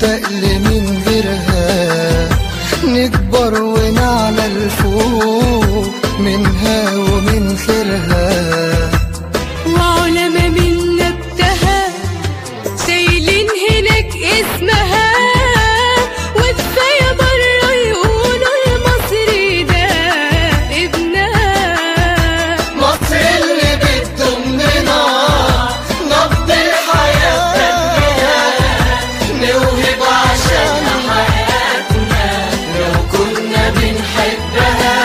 مشتاق لمن غيرها نكبر ونعلى الفوق منها ومن خيرها وعلماء من نبتها شايلين هناك اسمها وكفاية برا يقولوا المصري ده ابنها مصر اللي بتضمنا نبض الحياة دمنا نوهب عشان حياتنا لو كنا بنحبها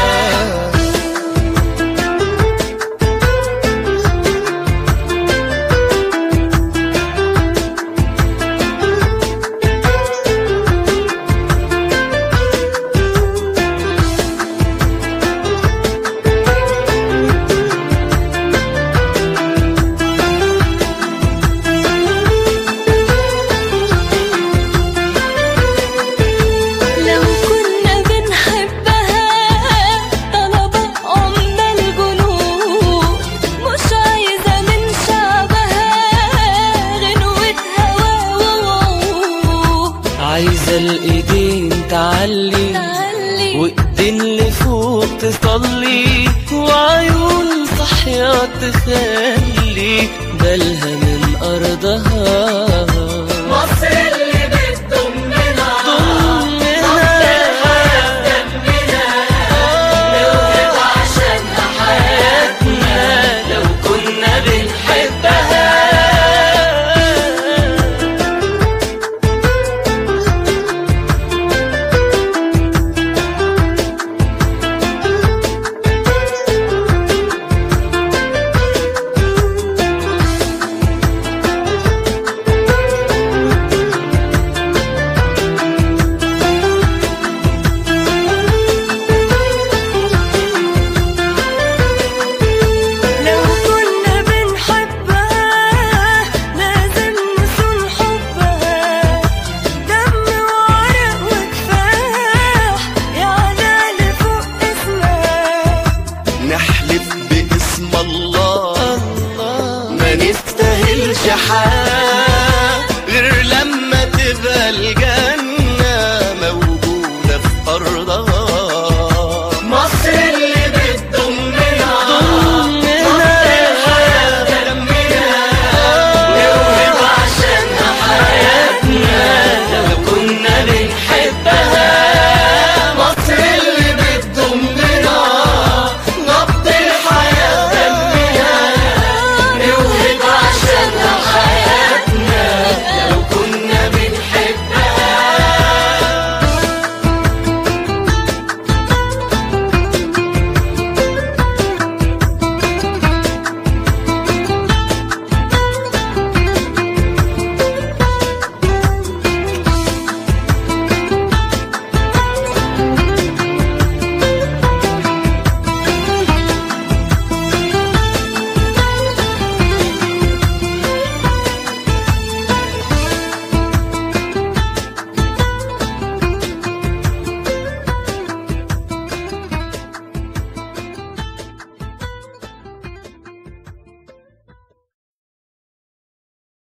لو كنا بنحبها طلبة عمنا الجنود مش عايزة من شعبها غنوة هوا ووعود عايزة الايدين تعلي تعلي وايدين لفوق تصلي وعيون صحية تخلي بالها من أرضها مصر اللي بتضمنا ضمنها نوهب عشان حياتنا لو كنا بنحبها لو كنا بنحبها لازم نصون حبها دم وعرق وكفاح يعلى لفوق اسمها نحلف باسم الله ما نستاهلش حاجة غير لما تبقى الجنة